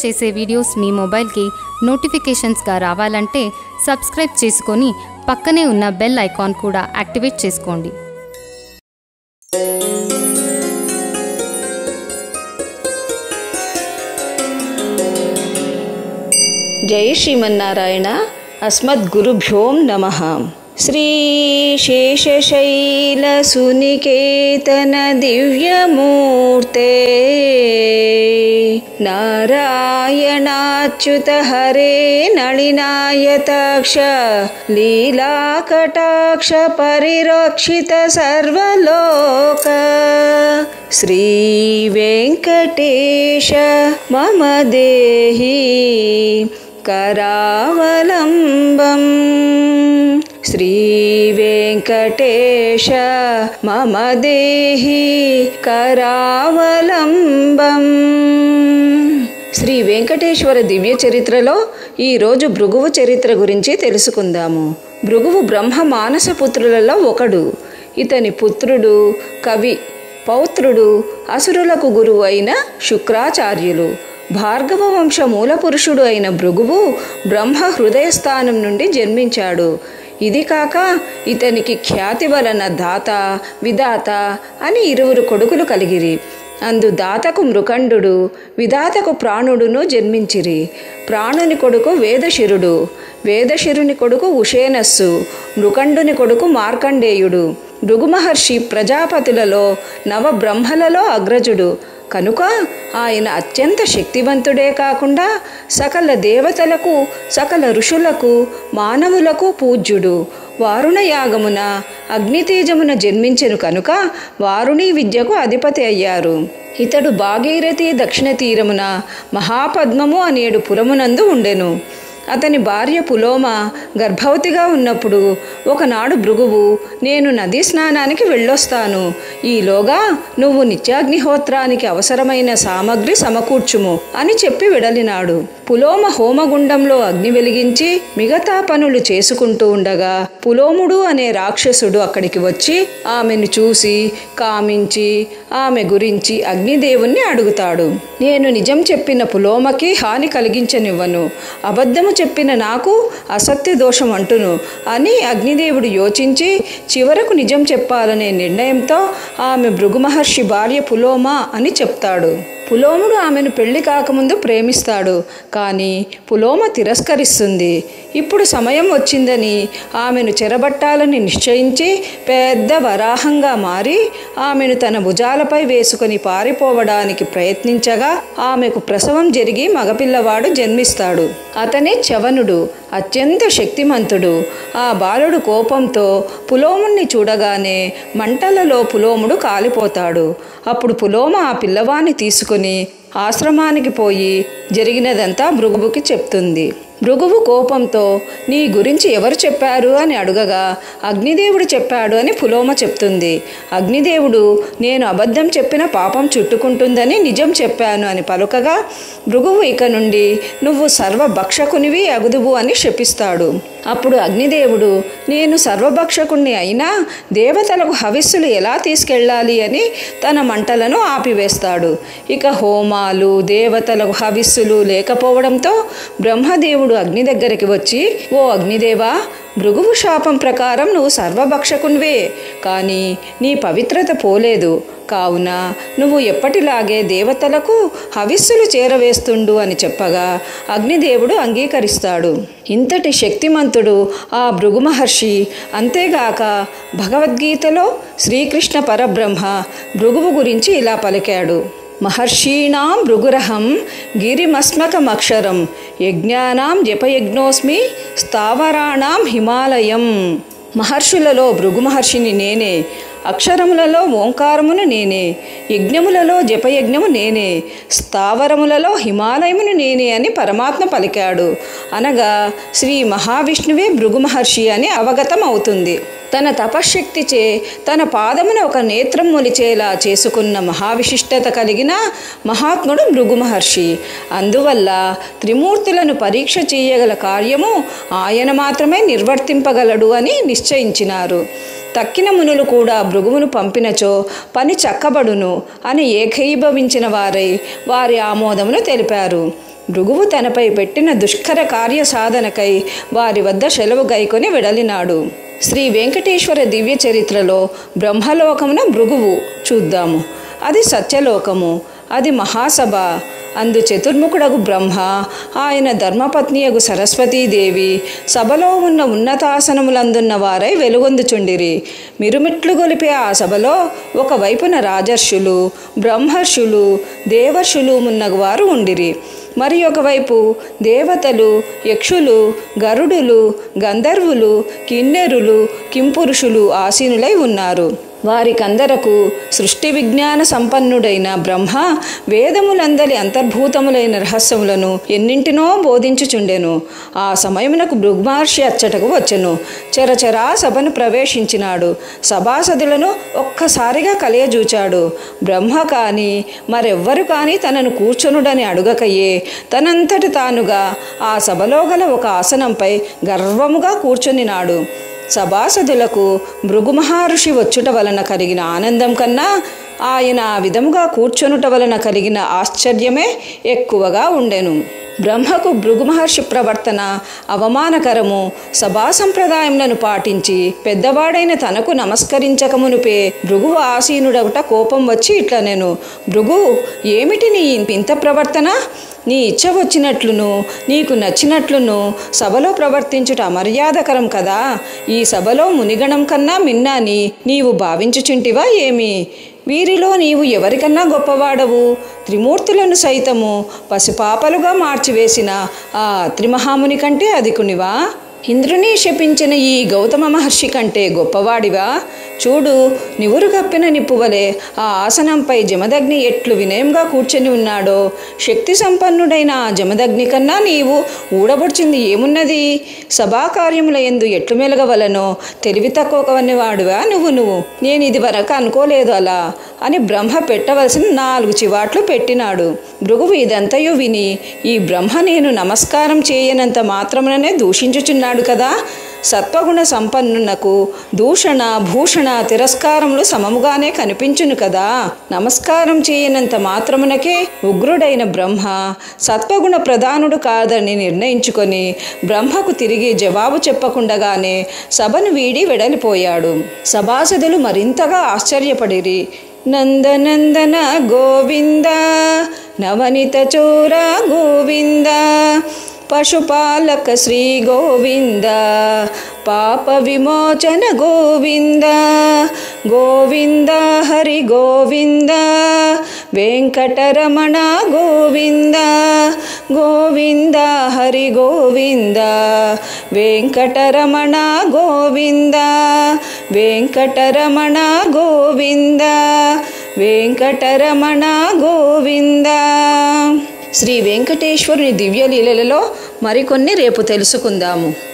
చేసే వీడియోస్ మీ మొబైల్కి నోటిఫికేషన్స్గా రావాలంటే సబ్స్క్రైబ్ చేసుకొని పక్కనే ఉన్న బెల్ ఐకాన్ కూడా యాక్టివేట్ చేసుకోండి జై శ్రీమన్నారాయణ అస్మద్గురుభ్యోం నమ శ్రీశేషశైలసునికేతన దివ్యమూర్తే నారాయణాచ్యుత హరే నళినాయతాక్ష లీలాకటాక్ష పరిరక్షిత సర్వలోక శ్రీ వెంకటేశ మమ దేహి करावलम्बम् श्रीवेङ्कटेश मम देहि करावलम्बम् శ్రీ వెంకటేశ్వర దివ్య చరిత్రలో ఈరోజు భృగువు చరిత్ర గురించి తెలుసుకుందాము భృగువు బ్రహ్మ మానస పుత్రులలో ఒకడు ఇతని పుత్రుడు కవి పౌత్రుడు అసురులకు గురువు అయిన శుక్రాచార్యులు భార్గవ వంశ మూల పురుషుడు అయిన భృగువు బ్రహ్మ హృదయస్థానం నుండి జన్మించాడు ఇది కాక ఇతనికి ఖ్యాతి వలన దాత విధాత అని ఇరువురు కొడుకులు కలిగిరి అందు దాతకు మృకండు విధాతకు ప్రాణుడును జన్మించిరి ప్రాణుని కొడుకు వేదశిరుడు వేదశిరుని కొడుకు ఉషేనస్సు మృకండుని కొడుకు మార్కండేయుడు భృగు మహర్షి ప్రజాపతులలో నవబ్రహ్మలలో అగ్రజుడు కనుక ఆయన అత్యంత శక్తివంతుడే కాకుండా సకల దేవతలకు సకల ఋషులకు మానవులకు పూజ్యుడు వారుణ యాగమున అగ్నితేజమున జన్మించెను కనుక వారుణి విద్యకు అధిపతి అయ్యారు ఇతడు భాగీరథి దక్షిణ తీరమున మహాపద్మము అనేడు పురమునందు ఉండెను అతని భార్య పులోమ గర్భవతిగా ఉన్నప్పుడు ఒకనాడు భృగువు నేను నదీ స్నానానికి వెళ్ళొస్తాను ఈలోగా నువ్వు నిత్యాగ్నిహోత్రానికి అవసరమైన సామగ్రి సమకూర్చుము అని చెప్పి విడలినాడు పులోమ హోమగుండంలో అగ్ని వెలిగించి మిగతా పనులు చేసుకుంటూ ఉండగా పులోముడు అనే రాక్షసుడు అక్కడికి వచ్చి ఆమెను చూసి కామించి ఆమె గురించి అగ్నిదేవుణ్ణి అడుగుతాడు నేను నిజం చెప్పిన పులోమకి హాని కలిగించనివ్వను అబద్ధము చెప్పిన నాకు అసత్య దోషం అంటును అని అగ్నిదేవుడు యోచించి చివరకు నిజం చెప్పాలనే నిర్ణయంతో ఆమె భృగు మహర్షి భార్య పులోమ అని చెప్తాడు పులోముడు ఆమెను పెళ్లి కాకముందు ప్రేమిస్తాడు కానీ పులోమ తిరస్కరిస్తుంది ఇప్పుడు సమయం వచ్చిందని ఆమెను చెరబట్టాలని నిశ్చయించి పెద్ద వరాహంగా మారి ఆమెను తన భుజాలపై వేసుకొని పారిపోవడానికి ప్రయత్నించగా ఆమెకు ప్రసవం జరిగి మగపిల్లవాడు జన్మిస్తాడు అతనే చవనుడు అత్యంత శక్తిమంతుడు ఆ బాలుడు కోపంతో పులోముణ్ణి చూడగానే మంటలలో పులోముడు కాలిపోతాడు అప్పుడు పులోమ ఆ పిల్లవాన్ని తీసుకుని ఆశ్రమానికి పోయి జరిగినదంతా భృగువుకి చెప్తుంది భృగువు కోపంతో నీ గురించి ఎవరు చెప్పారు అని అడగగా అగ్నిదేవుడు చెప్పాడు అని పులోమ చెప్తుంది అగ్నిదేవుడు నేను అబద్ధం చెప్పిన పాపం చుట్టుకుంటుందని నిజం చెప్పాను అని పలుకగా భృగువు ఇక నుండి నువ్వు సర్వభక్షకునివి అగుదువు అని శపిస్తాడు అప్పుడు అగ్నిదేవుడు నేను సర్వభక్షకుణ్ణి అయినా దేవతలకు హవిస్సులు ఎలా తీసుకెళ్ళాలి అని తన మంటలను ఆపివేస్తాడు ఇక హోమాలు దేవతలకు హవిస్సులు లేకపోవడంతో బ్రహ్మదేవుడు అగ్ని దగ్గరికి వచ్చి ఓ అగ్నిదేవా భృగువు శాపం ప్రకారం నువ్వు సర్వభక్షకునివే కానీ నీ పవిత్రత పోలేదు కావున నువ్వు ఎప్పటిలాగే దేవతలకు హవిస్సులు చేరవేస్తుండు అని చెప్పగా అగ్నిదేవుడు అంగీకరిస్తాడు ఇంతటి శక్తిమంతుడు ఆ భృగు మహర్షి అంతేగాక భగవద్గీతలో శ్రీకృష్ణ పరబ్రహ్మ భృగువు గురించి ఇలా పలికాడు మహర్షీణాం భృగురహం గిరిమస్మకమక్షరం యజ్ఞానాం జపయజ్ఞోస్మి స్థావరాణాం హిమాలయం మహర్షులలో భృగు మహర్షిని నేనే అక్షరములలో ఓంకారమును నేనే యజ్ఞములలో జపయజ్ఞము నేనే స్థావరములలో హిమాలయమును నేనే అని పరమాత్మ పలికాడు అనగా శ్రీ మహావిష్ణువే భృగు మహర్షి అని అవగతం అవుతుంది తన తపశ్శక్తిచే తన పాదమున ఒక నేత్రం మొలిచేలా చేసుకున్న మహావిశిష్టత కలిగిన మహాత్ముడు భృగు మహర్షి అందువల్ల త్రిమూర్తులను పరీక్ష చేయగల కార్యము ఆయన మాత్రమే నిర్వర్తింపగలడు అని నిశ్చయించినారు తక్కిన మునులు కూడా భృగువును పంపినచో పని చక్కబడును అని ఏకీభవించిన వారై వారి ఆమోదమును తెలిపారు భృగువు తనపై పెట్టిన దుష్కర కార్య సాధనకై వారి వద్ద సెలవు గైకొని వెడలినాడు శ్రీ వెంకటేశ్వర దివ్య చరిత్రలో బ్రహ్మలోకమున భృగువు చూద్దాము అది సత్యలోకము అది మహాసభ అందు చతుర్ముఖుడగు బ్రహ్మ ఆయన ధర్మపత్నియగు సరస్వతీదేవి సభలో ఉన్న ఉన్నతాసనములందున్న వారై వెలుగొందుచుండిరి మిరుమిట్లు గొలిపే ఆ సభలో ఒకవైపున రాజర్షులు బ్రహ్మర్షులు దేవర్షులు మున్నగు వారు ఉండిరి మరి ఒకవైపు దేవతలు యక్షులు గరుడులు గంధర్వులు కిన్నెరులు కింపురుషులు ఆసీనులై ఉన్నారు వారికందరకు సృష్టి విజ్ఞాన సంపన్నుడైన బ్రహ్మ వేదములందలి అంతర్భూతములైన రహస్యములను ఎన్నింటినో బోధించుచుండెను ఆ సమయమునకు భృగ్మహర్షి అచ్చటకు వచ్చెను చరచరా సభను ప్రవేశించినాడు సభాసదులను ఒక్కసారిగా కలియజూచాడు బ్రహ్మ కాని మరెవ్వరు కాని తనను కూర్చొనుడని అడుగకయే తనంతటి తానుగా ఆ సభలో గల ఒక ఆసనంపై గర్వముగా కూర్చొనినాడు సభాసదులకు భృగు మహర్షి వచ్చుట వలన కలిగిన ఆనందం కన్నా ఆయన ఆ విధముగా కూర్చొనుట వలన కలిగిన ఆశ్చర్యమే ఎక్కువగా ఉండెను బ్రహ్మకు భృగు మహర్షి ప్రవర్తన అవమానకరము సభా సంప్రదాయములను పాటించి పెద్దవాడైన తనకు నమస్కరించకమునుపే భృగు ఆసీనుడగుట కోపం వచ్చి ఇట్లా నేను భృగు ఏమిటి నీ ఇంత ప్రవర్తన నీ ఇచ్చ వచ్చినట్లును నీకు నచ్చినట్లును సభలో ప్రవర్తించుట అమర్యాదకరం కదా ఈ సభలో మునిగణం కన్నా మిన్నాని నీవు భావించుచుంటివా ఏమి వీరిలో నీవు ఎవరికన్నా గొప్పవాడవు త్రిమూర్తులను సైతము పసిపాపలుగా మార్చివేసిన ఆ త్రిమహాముని కంటే అధికునివా ఇంద్రుని శపించిన ఈ గౌతమ మహర్షి కంటే గొప్పవాడివా చూడు నివురు కప్పిన నిప్పువలే ఆ ఆసనంపై జమదగ్ని ఎట్లు వినయంగా కూర్చొని ఉన్నాడో శక్తి సంపన్నుడైన ఆ జమదగ్ని కన్నా నీవు ఊడబొడిచింది ఏమున్నది సభాకార్యముల ఎందు ఎట్లు మెలగవలనో తెలివి తక్కువని వాడివా నువ్వు నువ్వు నేను ఇది వరకు అనుకోలేదు అలా అని బ్రహ్మ పెట్టవలసిన నాలుగు చివాట్లు పెట్టినాడు భృగువు ఇదంతయు విని ఈ బ్రహ్మ నేను నమస్కారం చేయనంత మాత్రముననే దూషించుచున్నాడు కదా సత్వగుణ సంపన్నునకు దూషణ భూషణ తిరస్కారములు సమముగానే కనిపించును కదా నమస్కారం చేయనంత మాత్రమునకే ఉగ్రుడైన బ్రహ్మ సత్వగుణ ప్రధానుడు కాదని నిర్ణయించుకొని బ్రహ్మకు తిరిగి జవాబు చెప్పకుండగానే సభను వీడి వెడలిపోయాడు సభాసదులు మరింతగా ఆశ్చర్యపడిరి నందనందన గోవింద నవనిత చోర గోవింద పశుపాలక శ్రీ గోవింద పాప విమోచన గోవింద గోవింద హరి గోవింద వెంకటరమణ గోవింద గోవింద హరి గోవింద వెంకటరమణ గోవింద వెంకటరమణ గోవింద వెంకటరమణ గోవింద శ్రీ వెంకటేశ్వరుని దివ్యలీలలో మరికొన్ని రేపు తెలుసుకుందాము